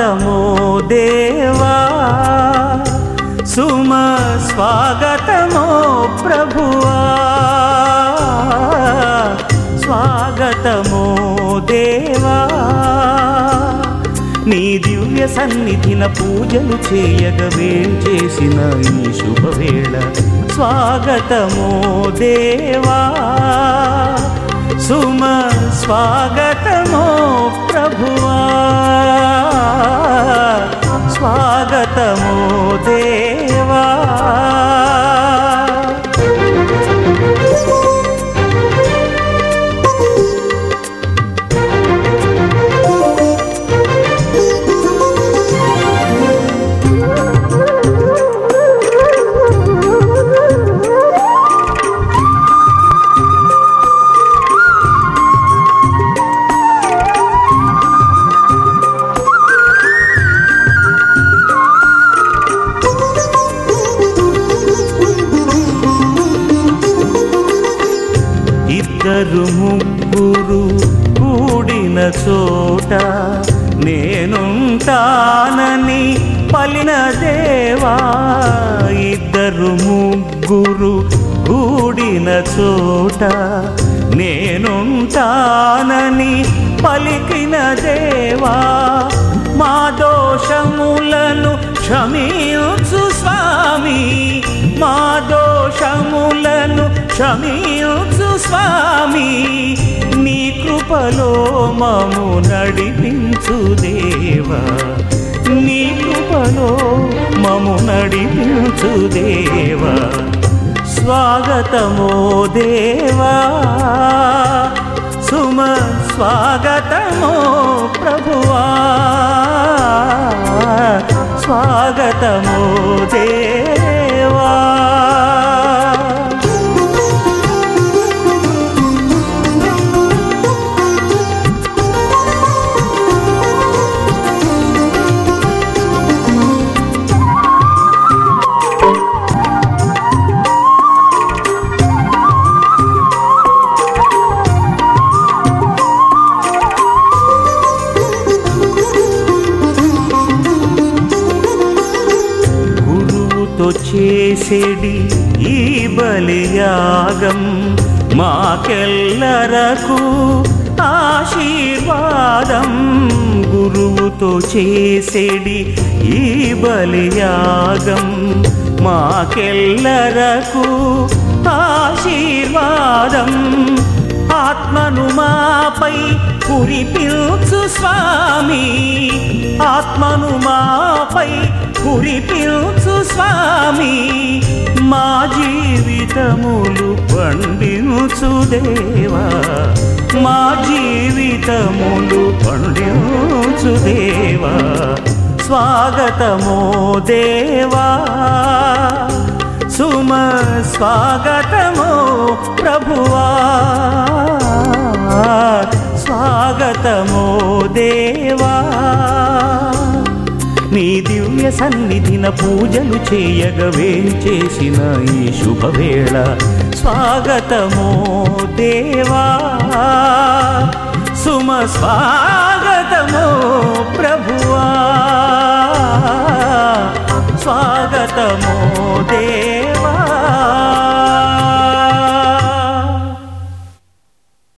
స్వాగతమో దేవా సుమ స్వాగతమో ప్రభువా స్వాగతమో దేవా నీ దివ్య సన్నిధిన పూజలు చేయగవే చేసిన ఈ శుభవేళ స్వాగతమో దేవా సుమ స్వాగతమో ప్రభువా స్వాగతమో దేవా ఇద్దరు ముగ్గురు కూడిన చోట నేనుంటానని పలిన దేవా ఇద్దరు ముగ్గురు కూడిన చోట నేనుంటానని పలికిన దేవా మా దోషములను క్షమించు స్వామి మా దోషములను క్షమించు స్వామి నీ కృపలో మము నడిపించు దేవా నీ కృపలో మము నడిపించు దేవా స్వాగతమో దేవా సుమ స్వాగతమో ప్రభువా స్వాగతమో దేవా గురువుతో చేసేడి ఈ బలియాగం మాకెల్లరకు ఆశీర్వాదం గురువుతో చేసేడి ఈ బలియాగం మాకెల్లరకు ఆశీర్వాదం ఆత్మను మాపై కురిపించు స్వామి ఆత్మను మాపై కురిపించు స్వామి మా జీవితములు పండించు దేవా మా జీవితములు పండించు దేవా స్వాగతమో దేవా సుమ స్వాగతమో ప్రభువా స్వాగతమో దేవా నీ దివ్య సన్నిధిన పూజలు చేయగవే చేసిన ఈ శుభవేళ స్వాగతమో దేవా సుమ స్వాగతమో ప్రభువా స్వాగతమో దేవా